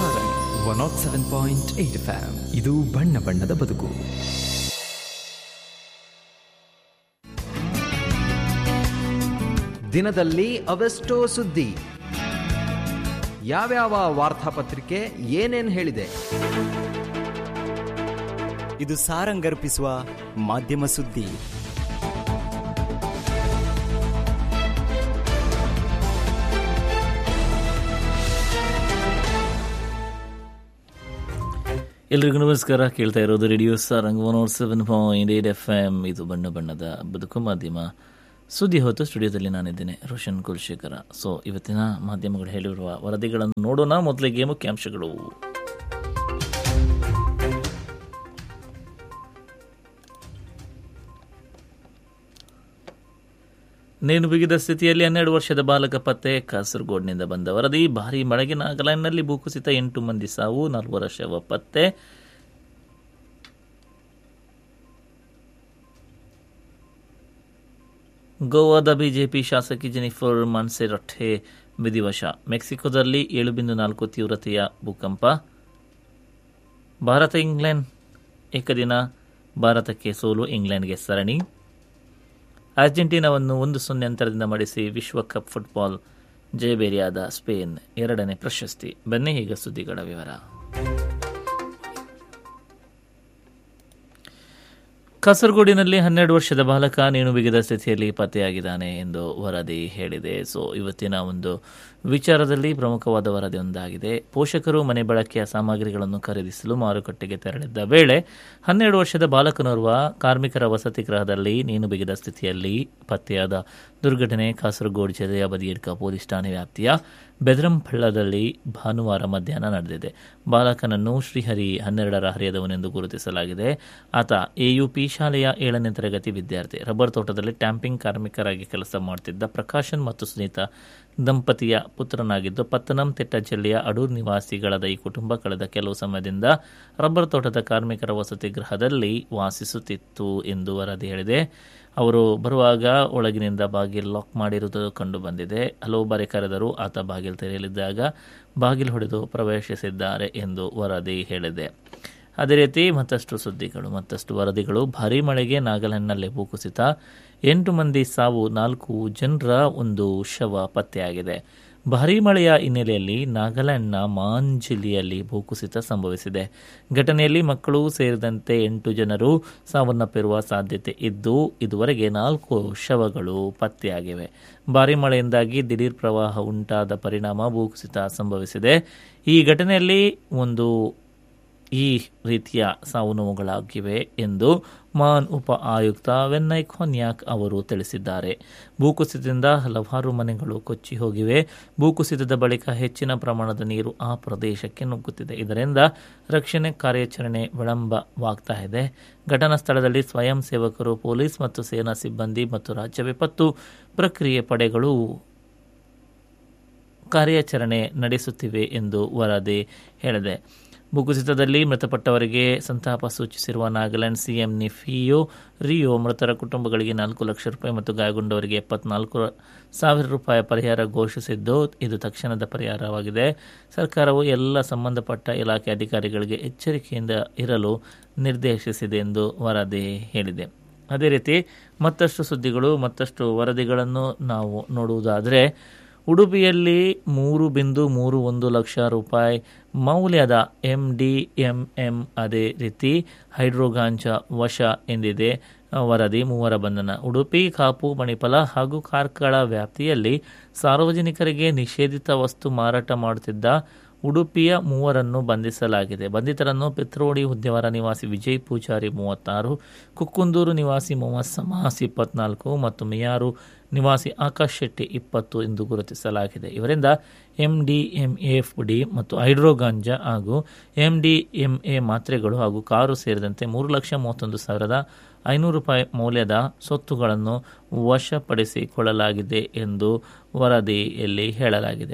Sarang one naught seven point eight FM ಇದು ಬಣ್ಣ ಬಣ್ಣದ ಬದುಕು ದಿನದಲ್ಲಿ ಅವೆಷ್ಟೋ ಸುದ್ದಿ ಯಾವ್ಯಾವ ವಾರ್ತಾಪತ್ರಿಕೆ ಏನೇನ್ ಹೇಳಿದೆ ಇದು ಸಾರಂಗರ್ಪಿಸುವ ಮಾಧ್ಯಮ ಸುದ್ದಿ ಎಲ್ರಿಗೂ ನಮಸ್ಕಾರ ಕೇಳ್ತಾ ಇರೋದು radio Sarang one oh seven point eight F M ಇದು ಬಣ್ಣ ಬಣ್ಣದ ಬದುಕು ಮಾಧ್ಯಮ ಸುದ್ದಿ ಹೊತ್ತು ಸ್ಟುಡಿಯೋದಲ್ಲಿ ನಾನಿದ್ದೇನೆ ರೋಷನ್ ಕುಲಶೇಖರ ಸೊ ಇವತ್ತಿನ ಮಾಧ್ಯಮಗಳು ಹೇಳಿರುವ ವರದಿಗಳನ್ನು ನೋಡೋಣ ಮೊದಲಿಗೆ ಮುಖ್ಯಾಂಶಗಳು ನೇಣು ಬಿಗಿದ ಸ್ಥಿತಿಯಲ್ಲಿ ಹನ್ನೆರಡು ವರ್ಷದ ಬಾಲಕ ಪತ್ತೆ ಕಾಸರಗೋಡ್ನಿಂದ ಬಂದ ವರದಿ ಭಾರೀ ಮಳೆಗೆ ನಾಗಾಲ್ಯಾಂಡ್ನಲ್ಲಿ ಭೂಕುಸಿತ ಎಂಟು ಮಂದಿ ಸಾವು ನಾಲ್ವರ ಶವ ಪತ್ತೆ ಗೋವಾದ ಬಿಜೆಪಿ ಶಾಸಕಿ ಜೆನಿಫರ್ ಮಾನ್ಸೆರೊಟ್ಟೆ ವಿಧಿವಶ ಮೆಕ್ಸಿಕೋದಲ್ಲಿ ಏಳು ಬಿಂದು ನಾಲ್ಕು ತೀವ್ರತೆಯ ಭೂಕಂಪ ಭಾರತ ಇಂಗ್ಲೆಂಡ್ ಏಕದಿನ ಭಾರತಕ್ಕೆ ಸೋಲು ಇಂಗ್ಲೆಂಡ್ಗೆ ಸರಣಿ ಅರ್ಜೆಂಟೀನಾವನ್ನು ಒಂದು ಸೊನ್ನೆ ಅಂತರದಿಂದ ಮಡಿಸಿ ವಿಶ್ವಕಪ್ ಫುಟ್ಬಾಲ್ ಜಯಬೇರಿಯಾದ ಸ್ಪೇನ್ ಎರಡನೇ ಪ್ರಶಸ್ತಿ ಬನ್ನಿ ಈಗ ಸುದ್ದಿಗಳ ವಿವರ ಕಾಸರಗೋಡಿನಲ್ಲಿ ಹನ್ನೆರಡು ವರ್ಷದ ಬಾಲಕ ನೇಣು ಬಿಗಿದ ಸ್ಥಿತಿಯಲ್ಲಿ ಪತ್ತೆಯಾಗಿದ್ದಾನೆ ಎಂದು ವರದಿ ಹೇಳಿದೆ ಸೊ ಇವತ್ತಿನ ಒಂದು ವಿಚಾರದಲ್ಲಿ ಪ್ರಮುಖವಾದ ವರದಿ ಒಂದಾಗಿದೆ ಪೋಷಕರು ಮನೆ ಬಳಕೆಯ ಸಾಮಗ್ರಿಗಳನ್ನು ಖರೀದಿಸಲು ಮಾರುಕಟ್ಟೆಗೆ ತೆರಳಿದ್ದ ವೇಳೆ ಹನ್ನೆರಡು ವರ್ಷದ ಬಾಲಕನೋರ್ವ ಕಾರ್ಮಿಕರ ವಸತಿ ಗೃಹದಲ್ಲಿ ನೇಣು ಬಿಗಿದ ಸ್ಥಿತಿಯಲ್ಲಿ ಪತ್ತೆಯಾದ ದುರ್ಘಟನೆ ಕಾಸರಗೋಡು ಜಿಲ್ಲೆಯ ಬದಿಯಡ್ಕ ಪೊಲೀಸ್ ಠಾಣೆ ವ್ಯಾಪ್ತಿಯ ಬೆದರಂಪಳ್ಳದಲ್ಲಿ ಭಾನುವಾರ ಮಧ್ಯಾಹ್ನ ನಡೆದಿದೆ ಬಾಲಕನನ್ನು ಶ್ರೀಹರಿ ಹನ್ನೆರಡರ ಹರಿಯದವನೆಂದು ಗುರುತಿಸಲಾಗಿದೆ ಆತ ಎಯುಪಿ ಶಾಲೆಯ ಏಳನೇ ತರಗತಿ ವಿದ್ಯಾರ್ಥಿ ರಬ್ಬರ್ ತೋಟದಲ್ಲಿ ಟ್ಯಾಂಪಿಂಗ್ ಕಾರ್ಮಿಕರಾಗಿ ಕೆಲಸ ಮಾಡುತ್ತಿದ್ದ ಪ್ರಕಾಶನ್ ಮತ್ತು ಸುನೀತಾ ದಂಪತಿಯ ಪುತ್ರನಾಗಿದ್ದು ಪತ್ತನಂತಿಟ್ಟ ಜಿಲ್ಲೆಯ ಅಡೂರ್ ನಿವಾಸಿಗಳಾದ ಈ ಕುಟುಂಬ ಕಳೆದ ಕೆಲವು ಸಮಯದಿಂದ ರಬ್ಬರ್ ತೋಟದ ಕಾರ್ಮಿಕರ ವಸತಿ ಗೃಹದಲ್ಲಿ ವಾಸಿಸುತ್ತಿತ್ತು ಎಂದು ವರದಿ ಹೇಳಿದೆ ಅವರು ಬರುವಾಗ ಒಳಗಿನಿಂದ ಬಾಗಿಲು ಲಾಕ್ ಮಾಡಿರುವುದು ಕಂಡು ಬಂದಿದೆ ಹಲವು ಬಾರಿ ಕರೆದರೂ ಆತ ಬಾಗಿಲು ತೆರೆಯಲಿದ್ದಾಗ ಬಾಗಿಲು ಹೊಡೆದು ಪ್ರವೇಶಿಸಿದ್ದಾರೆ ಎಂದು ವರದಿ ಹೇಳಿದೆ ಅದೇ ರೀತಿ ಮತ್ತಷ್ಟು ಸುದ್ದಿಗಳು ಮತ್ತಷ್ಟು ವರದಿಗಳು ಭಾರೀ ಮಳೆಗೆ ನಾಗಾಲ್ಯಾಂಡ್ನಲ್ಲಿ ಭೂಕುಸಿತ ಎಂಟು ಮಂದಿ ಸಾವು ನಾಲ್ಕು ಜನರ ಒಂದು ಶವ ಪತ್ತೆಯಾಗಿದೆ ಭಾರೀ ಮಳೆಯ ಹಿನ್ನೆಲೆಯಲ್ಲಿ ನಾಗಾಲ್ಯಾಂಡ್ನ ಮಾನ್ ಜಿಲ್ಲೆಯಲ್ಲಿ ಭೂಕುಸಿತ ಸಂಭವಿಸಿದೆ ಘಟನೆಯಲ್ಲಿ ಮಕ್ಕಳು ಸೇರಿದಂತೆ ಎಂಟು ಜನರು ಸಾವನ್ನಪ್ಪಿರುವ ಸಾಧ್ಯತೆ ಇದ್ದು ಇದುವರೆಗೆ ನಾಲ್ಕು ಶವಗಳು ಪತ್ತೆಯಾಗಿವೆ ಭಾರೀ ಮಳೆಯಿಂದಾಗಿ ದಿಢೀರ್ ಪ್ರವಾಹ ಉಂಟಾದ ಪರಿಣಾಮ ಭೂಕುಸಿತ ಸಂಭವಿಸಿದೆ ಈ ಘಟನೆಯಲ್ಲಿ ಒಂದು ಈ ರೀತಿಯ ಸಾವು ನೋವುಗಳಾಗಿವೆ ಎಂದು ಮಾನ್ ಉಪ ಆಯುಕ್ತ ವೆನ್ನೈ ಖೋನ್ಯಾಕ್ ಅವರು ತಿಳಿಸಿದ್ದಾರೆ ಭೂಕುಸಿತದಿಂದ ಹಲವಾರು ಮನೆಗಳು ಕೊಚ್ಚಿ ಹೋಗಿವೆ ಭೂಕುಸಿತದ ಬಳಿಕ ಹೆಚ್ಚಿನ ಪ್ರಮಾಣದ ನೀರು ಆ ಪ್ರದೇಶಕ್ಕೆ ನುಗ್ಗುತ್ತಿದೆ ಇದರಿಂದ ರಕ್ಷಣೆ ಕಾರ್ಯಾಚರಣೆ ವಿಳಂಬವಾಗ್ತಾ ಇದೆ ಘಟನಾ ಸ್ಥಳದಲ್ಲಿ ಸ್ವಯಂ ಸೇವಕರು ಪೊಲೀಸ್ ಮತ್ತು ಸೇನಾ ಸಿಬ್ಬಂದಿ ಮತ್ತು ರಾಜ್ಯ ವಿಪತ್ತು ಪ್ರಕ್ರಿಯೆ ಪಡೆಗಳು ಕಾರ್ಯಾಚರಣೆ ನಡೆಸುತ್ತಿವೆ ಎಂದು ವರದಿ ಹೇಳಿದೆ ಭೂಕುಸಿತದಲ್ಲಿ ಮೃತಪಟ್ಟವರಿಗೆ ಸಂತಾಪ ಸೂಚಿಸಿರುವ ನಾಗಾಲ್ಯಾಂಡ್ ಸಿಎಂ ನಿಫಿಯೋ ರಿಯೋ ಮೃತರ ಕುಟುಂಬಗಳಿಗೆ ನಾಲ್ಕು ಲಕ್ಷ ರೂಪಾಯಿ ಮತ್ತು ಗಾಯಗೊಂಡವರಿಗೆ ಎಪ್ಪತ್ನಾಲ್ಕು ಸಾವಿರ ರೂಪಾಯಿ ಪರಿಹಾರ ಘೋಷಿಸಿದ್ದು ಇದು ತಕ್ಷಣದ ಪರಿಹಾರವಾಗಿದೆ ಸರ್ಕಾರವು ಎಲ್ಲ ಸಂಬಂಧಪಟ್ಟ ಇಲಾಖೆ ಅಧಿಕಾರಿಗಳಿಗೆ ಎಚ್ಚರಿಕೆಯಿಂದ ಇರಲು ನಿರ್ದೇಶಿಸಿದೆ ಎಂದು ವರದಿ ಹೇಳಿದೆ ಅದೇ ರೀತಿ ಮತ್ತಷ್ಟು ಸುದ್ದಿಗಳು ಮತ್ತಷ್ಟು ವರದಿಗಳನ್ನು ನಾವು ನೋಡುವುದಾದರೆ ಉಡುಪಿಯಲ್ಲಿ ಮೂರು ಬಿಂದು ಮೂರು ಒಂದು ಲಕ್ಷ ರೂಪಾಯಿ ಮೌಲ್ಯದ ಎಂ ಡಿ ಎಂ ಎಂ ಅದೇ ರೀತಿ ಹೈಡ್ರೋಗಾಂಜ ವಶ ಎಂದಿದೆ ವರದಿ ಮೂವರ ಬಂಧನ ಉಡುಪಿ ಕಾಪು ಮಣಿಪಾಲ ಹಾಗೂ ಕಾರ್ಕಳ ವ್ಯಾಪ್ತಿಯಲ್ಲಿ ಸಾರ್ವಜನಿಕರಿಗೆ ನಿಷೇಧಿತ ವಸ್ತು ಮಾರಾಟ ಮಾಡುತ್ತಿದ್ದ ಉಡುಪಿಯ ಮೂವರನ್ನು ಬಂಧಿಸಲಾಗಿದೆ ಬಂಧಿತರನ್ನು ಪಿತ್ರೋಡಿ ಉದ್ಯಾವರ ನಿವಾಸಿ ವಿಜಯ್ ಪೂಜಾರಿ ಮೂವತ್ತಾರು ಕುಕ್ಕುಂದೂರು ನಿವಾಸಿ ಮೊಹಮ್ಮದ್ ಸಮಾಸ್ ಇಪ್ಪತ್ನಾಲ್ಕು ಮತ್ತು ಮಿಯಾರು ನಿವಾಸಿ ಆಕಾಶ್ ಶೆಟ್ಟಿ ಇಪ್ಪತ್ತು ಎಂದು ಗುರುತಿಸಲಾಗಿದೆ ಇವರಿಂದ ಎಂಡಿಎಂಎಫ್ ಡಿ ಮತ್ತು ಹೈಡ್ರೋಗಾಂಜಾ ಹಾಗೂ ಎಂಡಿಎಂಎ ಮಾತ್ರೆಗಳು ಹಾಗೂ ಕಾರು ಸೇರಿದಂತೆ ಮೂರು ಲಕ್ಷ ಮೂವತ್ತೊಂದು ಸಾವಿರದ ಐನೂರು ರೂಪಾಯಿ ಮೌಲ್ಯದ ಸೊತ್ತುಗಳನ್ನು ವಶಪಡಿಸಿಕೊಳ್ಳಲಾಗಿದೆ ಎಂದು ವರದಿಯಲ್ಲಿ ಹೇಳಲಾಗಿದೆ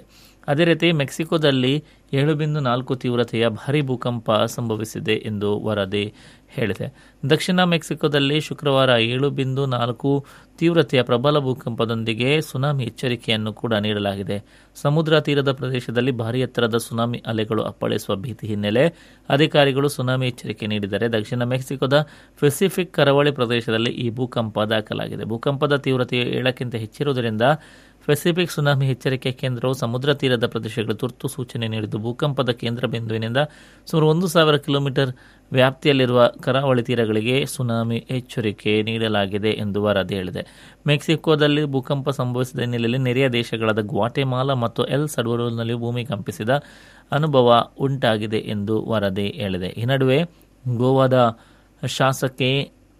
ಅದೇ ರೀತಿ ಮೆಕ್ಸಿಕೋದಲ್ಲಿ ಏಳು ಬಿಂದು ನಾಲ್ಕು ತೀವ್ರತೆಯ ಭಾರೀ ಭೂಕಂಪ ಸಂಭವಿಸಿದೆ ಎಂದು ವರದಿ ಹೇಳಿದೆ ದಕ್ಷಿಣ ಮೆಕ್ಸಿಕೋದಲ್ಲಿ ಶುಕ್ರವಾರ ಏಳು ಬಿಂದು ನಾಲ್ಕು ತೀವ್ರತೆಯ ಪ್ರಬಲ ಭೂಕಂಪದೊಂದಿಗೆ ಸುನಾಮಿ ಎಚ್ಚರಿಕೆಯನ್ನು ಕೂಡ ನೀಡಲಾಗಿದೆ ಸಮುದ್ರ ತೀರದ ಪ್ರದೇಶದಲ್ಲಿ ಭಾರೀ ಎತ್ತರದ ಸುನಾಮಿ ಅಲೆಗಳು ಅಪ್ಪಳಿಸುವ ಭೀತಿ ಹಿನ್ನೆಲೆ ಅಧಿಕಾರಿಗಳು ಸುನಾಮಿ ಎಚ್ಚರಿಕೆ ನೀಡಿದ್ದಾರೆ ದಕ್ಷಿಣ ಮೆಕ್ಸಿಕೋದ ಪೆಸಿಫಿಕ್ ಕರಾವಳಿ ಪ್ರದೇಶದಲ್ಲಿ ಈ ಭೂಕಂಪ ದಾಖಲಾಗಿದೆ ಭೂಕಂಪದ ತೀವ್ರತೆಯು ಏಳಕ್ಕಿಂತ ಹೆಚ್ಚಿರುವುದರಿಂದ ಪೆಸಿಫಿಕ್ ಸುನಾಮಿ ಎಚ್ಚರಿಕೆ ಕೇಂದ್ರವು ಸಮುದ್ರ ತೀರದ ಪ್ರದೇಶಗಳು ತುರ್ತು ಸೂಚನೆ ನೀಡಿದ್ದು ಭೂಕಂಪದ ಕೇಂದ್ರ ಬಿಂದುವಿನಿಂದ ಸುಮಾರು ಒಂದು ಸಾವಿರ ಕಿಲೋಮೀಟರ್ ವ್ಯಾಪ್ತಿಯಲ್ಲಿರುವ ಕರಾವಳಿ ತೀರಗಳಿಗೆ ಸುನಾಮಿ ಎಚ್ಚರಿಕೆ ನೀಡಲಾಗಿದೆ ಎಂದು ವರದಿ ಹೇಳಿದೆ ಮೆಕ್ಸಿಕೋದಲ್ಲಿ ಭೂಕಂಪ ಸಂಭವಿಸಿದ ಹಿನ್ನೆಲೆಯಲ್ಲಿ ನೆರೆಯ ದೇಶಗಳಾದ ಗ್ವಾಟೆಮಾಲಾ ಮತ್ತು ಎಲ್ ಸಡ್ವರೂಲ್ನಲ್ಲಿ ಭೂಮಿ ಕಂಪಿಸಿದ ಅನುಭವ ಉಂಟಾಗಿದೆ ಎಂದು ವರದಿ ಹೇಳಿದೆ ಈ ನಡುವೆ ಗೋವಾದ ಶಾಸಕಿ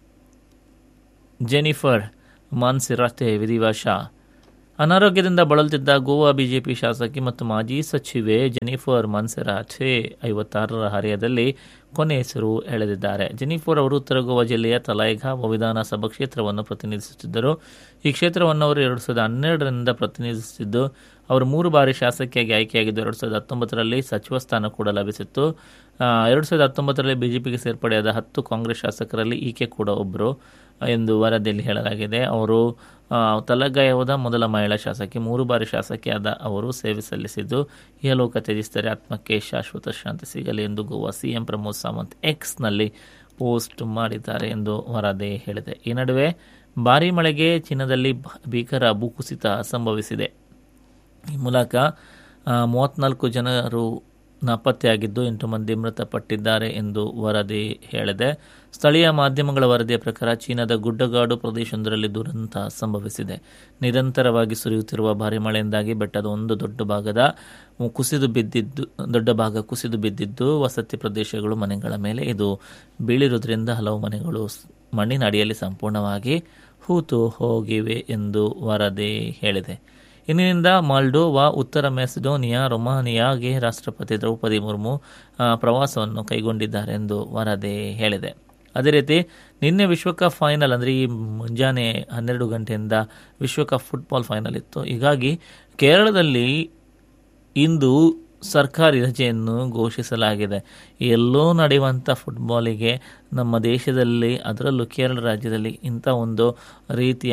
ಜೆನಿಫರ್ ಮಾನ್ಸಿರಾಟೆ ವಿಧಿವಶ ಅನಾರೋಗ್ಯದಿಂದ ಬಳಲುತ್ತಿದ್ದ ಗೋವಾ ಬಿಜೆಪಿ ಶಾಸಕಿ ಮತ್ತು ಮಾಜಿ ಸಚಿವೆ ಜೆನಿಫರ್ ಮನ್ಸೆರಾಠೆ ಐವತ್ತಾರರ ಹರೆಯದಲ್ಲಿ ಕೊನೆ ಹೆಸರು ಎಳೆದಿದ್ದಾರೆ ಜೆನಿಫರ್ ಅವರು ಉತ್ತರ ಗೋವಾ ಜಿಲ್ಲೆಯ ತಲೈಘಾವ್ ವಿಧಾನಸಭಾ ಕ್ಷೇತ್ರವನ್ನು ಪ್ರತಿನಿಧಿಸುತ್ತಿದ್ದರು ಈ ಕ್ಷೇತ್ರವನ್ನು ಅವರು ಎರಡು ಸಾವಿರದ ಹನ್ನೆರಡರಿಂದ ಪ್ರತಿನಿಧಿಸುತ್ತಿದ್ದು ಅವರು ಮೂರು ಬಾರಿ ಶಾಸಕಿಯಾಗಿ ಆಯ್ಕೆಯಾಗಿದ್ದು ಎರಡು ಸಾವಿರದ ಹತ್ತೊಂಬತ್ತರಲ್ಲಿ ಸಚಿವ ಸ್ಥಾನ ಕೂಡ ಲಭಿಸಿತ್ತು ಎರಡು ಸಾವಿರದ ಹತ್ತೊಂಬತ್ತರಲ್ಲಿ ಬಿಜೆಪಿಗೆ ಸೇರ್ಪಡೆಯಾದ ಹತ್ತು ಕಾಂಗ್ರೆಸ್ ಶಾಸಕರಲ್ಲಿ ಈಕೆ ಕೂಡ ಒಬ್ಬರು ಎಂದು ವರದಿಯಲ್ಲಿ ಹೇಳಲಾಗಿದೆ ಅವರು ತಲಗಾಯವಾದ ಮೊದಲ ಮಹಿಳಾ ಶಾಸಕಿ ಮೂರು ಬಾರಿ ಶಾಸಕಿಯಾದ ಅವರು ಸೇವೆ ಸಲ್ಲಿಸಿದ್ದು ಇಹಲೋಕ ತ್ಯಜಿಸಿದರೆ ಆತ್ಮಕ್ಕೆ ಶಾಶ್ವತ ಶಾಂತಿ ಸಿಗಲಿ ಎಂದು ಗೋವಾ ಸಿಎಂ ಪ್ರಮೋದ್ ಸಾವಂತ್ ಎಕ್ಸ್ನಲ್ಲಿ ಪೋಸ್ಟ್ ಮಾಡಿದ್ದಾರೆ ಎಂದು ವರದಿ ಹೇಳಿದೆ ಈ ನಡುವೆ ಭಾರೀ ಮಳೆಗೆ ಚೀನಾದಲ್ಲಿ ಭೀಕರ ಭೂಕುಸಿತ ಸಂಭವಿಸಿದೆ ಈ ಮೂಲಕ ಮೂವತ್ನಾಲ್ಕು ಜನರು ನಾಪತ್ತೆಯಾಗಿದ್ದು ಎಂಟು ಮಂದಿ ಮೃತಪಟ್ಟಿದ್ದಾರೆ ಎಂದು ವರದಿ ಹೇಳಿದೆ ಸ್ಥಳೀಯ ಮಾಧ್ಯಮಗಳ ವರದಿಯ ಪ್ರಕಾರ ಚೀನಾದ ಗುಡ್ಡಗಾಡು ಪ್ರದೇಶವೊಂದರಲ್ಲಿ ದುರಂತ ಸಂಭವಿಸಿದೆ ನಿರಂತರವಾಗಿ ಸುರಿಯುತ್ತಿರುವ ಭಾರಿ ಮಳೆಯಿಂದಾಗಿ ಬೆಟ್ಟದ ಒಂದು ದೊಡ್ಡ ಭಾಗದ ಕುಸಿದು ಬಿದ್ದಿದ್ದು ದೊಡ್ಡ ಭಾಗ ಕುಸಿದು ಬಿದ್ದಿದ್ದು ವಸತಿ ಪ್ರದೇಶಗಳು ಮನೆಗಳ ಮೇಲೆ ಇದು ಬೀಳಿರುವುದರಿಂದ ಹಲವು ಮನೆಗಳು ಮಣ್ಣಿನ ಅಡಿಯಲ್ಲಿ ಸಂಪೂರ್ಣವಾಗಿ ಹೂತು ಹೋಗಿವೆ ಎಂದು ವರದಿ ಹೇಳಿದೆ ಇಂದಿನಿಂದ ಮಾಲ್ಡೋವಾ ಉತ್ತರ ಮೆಸಿಡೋನಿಯಾ ರೊಮಾನಿಯಾಗೆ ರಾಷ್ಟ್ರಪತಿ ದ್ರೌಪದಿ ಮುರ್ಮು ಪ್ರವಾಸವನ್ನು ಕೈಗೊಂಡಿದ್ದಾರೆ ಎಂದು ವರದಿ ಹೇಳಿದೆ ಅದೇ ರೀತಿ ನಿನ್ನೆ ವಿಶ್ವಕಪ್ ಫೈನಲ್ ಅಂದರೆ ಈ ಮುಂಜಾನೆ ಹನ್ನೆರಡು ಗಂಟೆಯಿಂದ ವಿಶ್ವಕಪ್ ಫುಟ್ಬಾಲ್ ಫೈನಲ್ ಇತ್ತು ಹೀಗಾಗಿ ಕೇರಳದಲ್ಲಿ ಇಂದು ಸರ್ಕಾರಿ ರಜೆಯನ್ನು ಘೋಷಿಸಲಾಗಿದೆ ಎಲ್ಲೋ ನಡೆಯುವಂಥ ಫುಟ್ಬಾಲಿಗೆ ನಮ್ಮ ದೇಶದಲ್ಲಿ ಅದರಲ್ಲೂ ಕೇರಳ ರಾಜ್ಯದಲ್ಲಿ ಇಂಥ ಒಂದು ರೀತಿಯ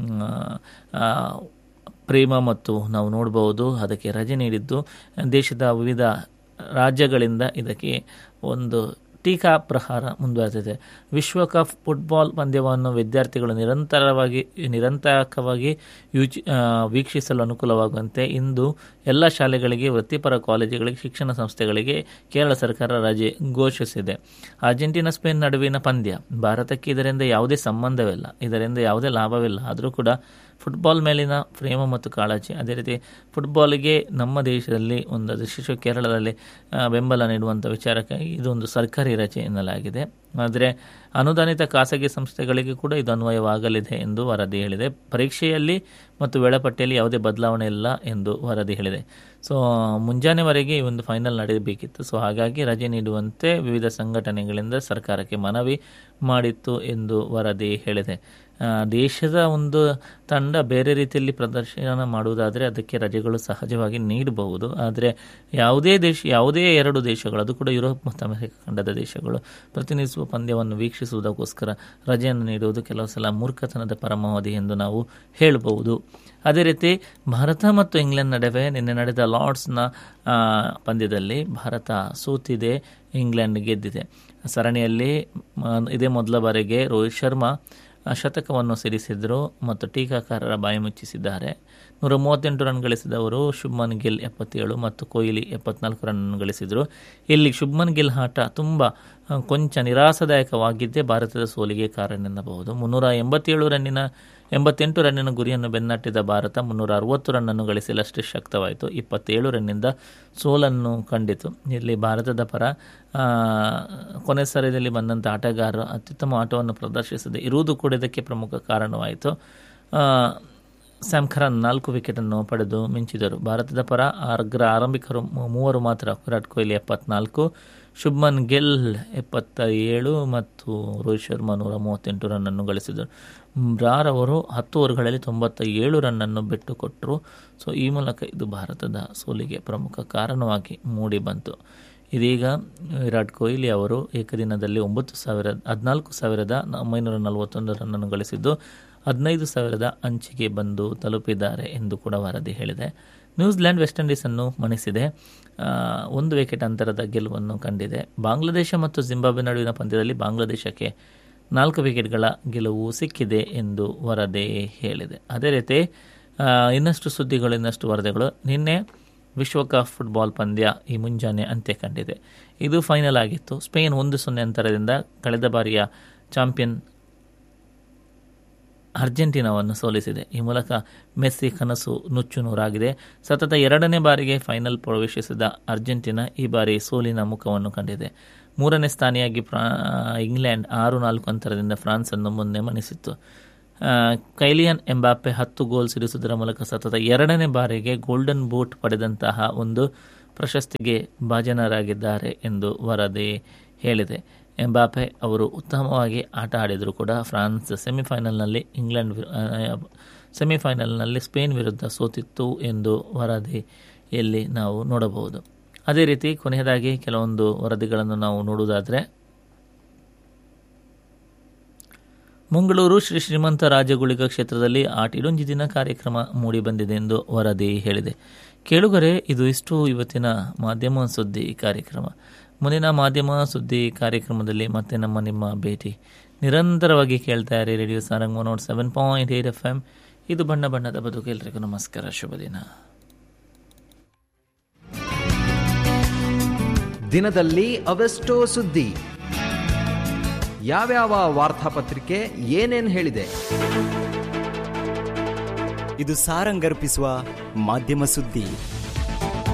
ಪ್ರೇಮ ಮತ್ತು ನಾವು ನೋಡಬಹುದು ಅದಕ್ಕೆ ರಜೆ ನೀಡಿದ್ದು ದೇಶದ ವಿವಿಧ ರಾಜ್ಯಗಳಿಂದ ಇದಕ್ಕೆ ಒಂದು ಟೀಕಾ ಪ್ರಹಾರ ಮುಂದುವರೆದಿದೆ ವಿಶ್ವಕಪ್ ಫುಟ್ಬಾಲ್ ಪಂದ್ಯವನ್ನು ವಿದ್ಯಾರ್ಥಿಗಳು ನಿರಂತರವಾಗಿ ನಿರಂತರವಾಗಿ ಯುಚಿ ವೀಕ್ಷಿಸಲು ಅನುಕೂಲವಾಗುವಂತೆ ಇಂದು ಎಲ್ಲ ಶಾಲೆಗಳಿಗೆ ವೃತ್ತಿಪರ ಕಾಲೇಜುಗಳಿಗೆ ಶಿಕ್ಷಣ ಸಂಸ್ಥೆಗಳಿಗೆ ಕೇರಳ ಸರ್ಕಾರ ರಜೆ ಘೋಷಿಸಿದೆ ಅರ್ಜೆಂಟೀನಾ ಸ್ಪೇನ್ ನಡುವಿನ ಪಂದ್ಯ ಭಾರತಕ್ಕೆ ಇದರಿಂದ ಯಾವುದೇ ಸಂಬಂಧವಿಲ್ಲ ಇದರಿಂದ ಯಾವುದೇ ಲಾಭವಿಲ್ಲ ಆದರೂ ಕೂಡ ಫುಟ್ಬಾಲ್ ಮೇಲಿನ ಪ್ರೇಮ ಮತ್ತು ಕಾಳಜಿ ಅದೇ ರೀತಿ ಫುಟ್ಬಾಲ್ಗೆ ನಮ್ಮ ದೇಶದಲ್ಲಿ ಒಂದು ವಿಶೇಷ ಕೇರಳದಲ್ಲಿ ಬೆಂಬಲ ನೀಡುವಂಥ ವಿಚಾರಕ್ಕಾಗಿ ಇದೊಂದು ಸರ್ಕಾರಿ ರಜೆ ಎನ್ನಲಾಗಿದೆ ಆದರೆ ಅನುದಾನಿತ ಖಾಸಗಿ ಸಂಸ್ಥೆಗಳಿಗೆ ಕೂಡ ಇದು ಅನ್ವಯವಾಗಲಿದೆ ಎಂದು ವರದಿ ಹೇಳಿದೆ ಪರೀಕ್ಷೆಯಲ್ಲಿ ಮತ್ತು ವೇಳಾಪಟ್ಟಿಯಲ್ಲಿ ಯಾವುದೇ ಬದಲಾವಣೆ ಇಲ್ಲ ಎಂದು ವರದಿ ಹೇಳಿದೆ ಸೊ ಮುಂಜಾನೆವರೆಗೆ ಈ ಒಂದು ಫೈನಲ್ ನಡೆಯಬೇಕಿತ್ತು ಸೊ ಹಾಗಾಗಿ ರಜೆ ನೀಡುವಂತೆ ವಿವಿಧ ಸಂಘಟನೆಗಳಿಂದ ಸರ್ಕಾರಕ್ಕೆ ಮನವಿ ಮಾಡಿತ್ತು ಎಂದು ವರದಿ ಹೇಳಿದೆ ದೇಶದ ಒಂದು ತಂಡ ಬೇರೆ ರೀತಿಯಲ್ಲಿ ಪ್ರದರ್ಶನ ಮಾಡುವುದಾದರೆ ಅದಕ್ಕೆ ರಜೆಗಳು ಸಹಜವಾಗಿ ನೀಡಬಹುದು ಆದರೆ ಯಾವುದೇ ದೇಶ ಯಾವುದೇ ಎರಡು ದೇಶಗಳು ಅದು ಕೂಡ ಯುರೋಪ್ ಮತ್ತು ಅಮೆರಿಕ ಖಂಡದ ದೇಶಗಳು ಪ್ರತಿನಿಧಿಸುವ ಪಂದ್ಯವನ್ನು ವೀಕ್ಷಿಸುವುದಕ್ಕೋಸ್ಕರ ರಜೆಯನ್ನು ನೀಡುವುದು ಕೆಲವು ಸಲ ಮೂರ್ಖತನದ ಪರಮಾವಧಿ ಎಂದು ನಾವು ಹೇಳಬಹುದು ಅದೇ ರೀತಿ ಭಾರತ ಮತ್ತು ಇಂಗ್ಲೆಂಡ್ ನಡುವೆ ನಿನ್ನೆ ನಡೆದ ಲಾರ್ಡ್ಸ್ನ ಪಂದ್ಯದಲ್ಲಿ ಭಾರತ ಸೋತಿದೆ ಇಂಗ್ಲೆಂಡ್ ಗೆದ್ದಿದೆ ಸರಣಿಯಲ್ಲಿ ಇದೇ ಮೊದಲ ಬಾರಿಗೆ ರೋಹಿತ್ ಶರ್ಮಾ ಶತಕವನ್ನು ಸಿರಿಸಿದರು ಮತ್ತು ಟೀಕಾಕಾರರ ಬಾಯಿ ಮುಚ್ಚಿಸಿದ್ದಾರೆ ನೂರ ಮೂವತ್ತೆಂಟು ರನ್ ಗಳಿಸಿದವರು ಶುಭ್ಮನ್ ಗಿಲ್ ಎಪ್ಪತ್ತೇಳು ಮತ್ತು ಕೊಹ್ಲಿ ಎಪ್ಪತ್ನಾಲ್ಕು ರನ್ ಗಳಿಸಿದರು ಇಲ್ಲಿ ಶುಭ್ಮನ್ ಗಿಲ್ ಆಟ ತುಂಬ ಕೊಂಚ ನಿರಾಸದಾಯಕವಾಗಿದ್ದೇ ಭಾರತದ ಸೋಲಿಗೆ ಕಾರಣ ಎನ್ನಬಹುದು ಮುನ್ನೂರ ಎಂಬತ್ತೇಳು ರನ್ನಿನ ಎಂಬತ್ತೆಂಟು ರನ್ನಿನ ಗುರಿಯನ್ನು ಬೆನ್ನಟ್ಟಿದ ಭಾರತ ಮುನ್ನೂರ ಅರವತ್ತು ರನ್ನನ್ನು ಗಳಿಸಲಷ್ಟೇ ಶಕ್ತವಾಯಿತು ಇಪ್ಪತ್ತೇಳು ರನ್ನಿಂದ ಸೋಲನ್ನು ಕಂಡಿತು ಇಲ್ಲಿ ಭಾರತದ ಪರ ಕೊನೆ ಸರದಲ್ಲಿ ಬಂದಂಥ ಆಟಗಾರರು ಅತ್ಯುತ್ತಮ ಆಟವನ್ನು ಪ್ರದರ್ಶಿಸದೆ ಇರುವುದು ಕೂಡ ಇದಕ್ಕೆ ಪ್ರಮುಖ ಕಾರಣವಾಯಿತು ಸ್ಯಾಮ್ ಖರಾನ್ ನಾಲ್ಕು ವಿಕೆಟನ್ನು ಪಡೆದು ಮಿಂಚಿದರು ಭಾರತದ ಪರ ಅಗ್ರ ಆರಂಭಿಕರು ಮೂವರು ಮಾತ್ರ ವಿರಾಟ್ ಕೊಹ್ಲಿ ಎಪ್ಪತ್ನಾಲ್ಕು ಶುಭ್ಮನ್ ಗಿಲ್ ಎಪ್ಪತ್ತ ಏಳು ಮತ್ತು ರೋಹಿತ್ ಶರ್ಮಾ ನೂರ ಮೂವತ್ತೆಂಟು ರನ್ನನ್ನು ಗಳಿಸಿದರು ಬ್ರಾರ್ ಅವರು ಹತ್ತು ಓವರ್ಗಳಲ್ಲಿ ತೊಂಬತ್ತ ಏಳು ರನ್ನನ್ನು ಬಿಟ್ಟು ಕೊಟ್ಟರು ಸೊ ಈ ಮೂಲಕ ಇದು ಭಾರತದ ಸೋಲಿಗೆ ಪ್ರಮುಖ ಕಾರಣವಾಗಿ ಮೂಡಿ ಬಂತು ಇದೀಗ ವಿರಾಟ್ ಕೊಹ್ಲಿ ಅವರು ಏಕದಿನದಲ್ಲಿ ಒಂಬತ್ತು ಸಾವಿರ ಹದಿನಾಲ್ಕು ಸಾವಿರದ ಒಂಬೈನೂರ ನಲವತ್ತೊಂದು ರನ್ನನ್ನು ಗಳಿಸಿದ್ದು ಹದಿನೈದು ಸಾವಿರದ ಅಂಚಿಗೆ ಬಂದು ತಲುಪಿದ್ದಾರೆ ಎಂದು ಕೂಡ ವರದಿ ಹೇಳಿದೆ ನ್ಯೂಜಿಲೆಂಡ್ ವೆಸ್ಟ್ ಇಂಡೀಸನ್ನು ಮಣಿಸಿದೆ ಆ, ಒಂದು ವಿಕೆಟ್ ಅಂತರದ ಗೆಲುವನ್ನು ಕಂಡಿದೆ ಬಾಂಗ್ಲಾದೇಶ ಮತ್ತು ಜಿಂಬಾಬ್ವೆ ನಡುವಿನ ಪಂದ್ಯದಲ್ಲಿ ಬಾಂಗ್ಲಾದೇಶಕ್ಕೆ ನಾಲ್ಕು ವಿಕೆಟ್ಗಳ ಗೆಲುವು ಸಿಕ್ಕಿದೆ ಎಂದು ವರದಿ ಹೇಳಿದೆ ಅದೇ ರೀತಿ ಆ, ಇನ್ನಷ್ಟು ಸುದ್ದಿಗಳು ಇನ್ನಷ್ಟು ವರದಿಗಳು ನಿನ್ನೆ ವಿಶ್ವಕಪ್ ಫುಟ್ಬಾಲ್ ಪಂದ್ಯ ಈ ಮುಂಜಾನೆ ಅಂತ್ಯ ಕಂಡಿದೆ ಇದು ಫೈನಲ್ ಆಗಿತ್ತು ಸ್ಪೇನ್ ಒಂದು ಸೊನ್ನೆ ಅಂತರದಿಂದ ಕಳೆದ ಬಾರಿಯ ಚಾಂಪಿಯನ್ ಅರ್ಜೆಂಟೀನಾವನ್ನು ಸೋಲಿಸಿದೆ ಈ ಮೂಲಕ ಮೆಸ್ಸಿ ಕನಸು ನುಚ್ಚು ನೂರಾಗಿದೆ ಸತತ ಎರಡನೇ ಬಾರಿಗೆ ಫೈನಲ್ ಪ್ರವೇಶಿಸಿದ ಅರ್ಜೆಂಟೀನಾ ಈ ಬಾರಿ ಸೋಲಿನ ಮುಖವನ್ನು ಕಂಡಿದೆ ಮೂರನೇ ಸ್ಥಾನಿಯಾಗಿ ಫ್ರಾ ಇಂಗ್ಲೆಂಡ್ ಆರು ನಾಲ್ಕು ಅಂತರದಿಂದ ಫ್ರಾನ್ಸನ್ನು ಮುಂದೆ ಮಣಿಸಿತ್ತು ಆ, ಕೈಲಿಯನ್ ಎಂಬಾಪೆ ಹತ್ತು ಗೋಲ್ ಸಿಡಿಸುವುದರ ಮೂಲಕ ಸತತ ಎರಡನೇ ಬಾರಿಗೆ ಗೋಲ್ಡನ್ ಬೂಟ್ ಪಡೆದಂತಹ ಒಂದು ಪ್ರಶಸ್ತಿಗೆ ಭಾಜನರಾಗಿದ್ದಾರೆ ಎಂದು ವರದಿ ಹೇಳಿದೆ ಎಂಬಾಪೆ ಅವರು ಉತ್ತಮವಾಗಿ ಆಟ ಆಡಿದರೂ ಕೂಡ ಫ್ರಾನ್ಸ್ ಸೆಮಿಫೈನಲ್ನಲ್ಲಿ ಇಂಗ್ಲೆಂಡ್ ವಿರು- ಆ, ಸೆಮಿಫೈನಲ್ನಲ್ಲಿ ಸ್ಪೇನ್ ವಿರುದ್ಧ ಸೋತಿತ್ತು ಎಂದು ವರದಿಯಲ್ಲಿ ನಾವು ನೋಡಬಹುದು ಅದೇ ರೀತಿ ಕೊನೆಯದಾಗಿ ಕೆಲವೊಂದು ವರದಿಗಳನ್ನು ನಾವು ನೋಡುವುದಾದರೆ ಮಂಗಳೂರು ಶ್ರೀ ಶ್ರೀಮಂತ ರಾಜಗುಳಿಗ ಕ್ಷೇತ್ರದಲ್ಲಿ ಆಟಿಡೊಂಜಿ ದಿನ ಕಾರ್ಯಕ್ರಮ ಮೂಡಿಬಂದಿದೆ ಎಂದು ವರದಿ ಹೇಳಿದೆ ಕೇಳುಗರೆ ಇದು ಇಷ್ಟು ಇವತ್ತಿನ ಮಾಧ್ಯಮ ಸುದ್ದಿ ಕಾರ್ಯಕ್ರಮ ಮುಂದಿನ ಮಾಧ್ಯಮ ಸುದ್ದಿ ಕಾರ್ಯಕ್ರಮದಲ್ಲಿ ಮತ್ತೆ ನಮ್ಮ ನಿಮ್ಮ ಭೇಟಿ ನಿರಂತರವಾಗಿ ಕೇಳ್ತಾ ಇರಿ radio Sarang one seven point eight F M ಇದು ಬಣ್ಣ ಬಣ್ಣದ ಬದುಕು ಎಲ್ರಿಗೂ ನಮಸ್ಕಾರ ಶುಭ ದಿನ ದಿನದಲ್ಲಿ ಅವೆಷ್ಟೋ ಸುದ್ದಿ ಯಾವ್ಯಾವ ವಾರ್ತಾಪತ್ರಿಕೆ ಏನೇನ್ ಹೇಳಿದೆ ಇದು ಸಾರಂಗರ್ಪಿಸುವ ಮಾಧ್ಯಮ ಸುದ್ದಿ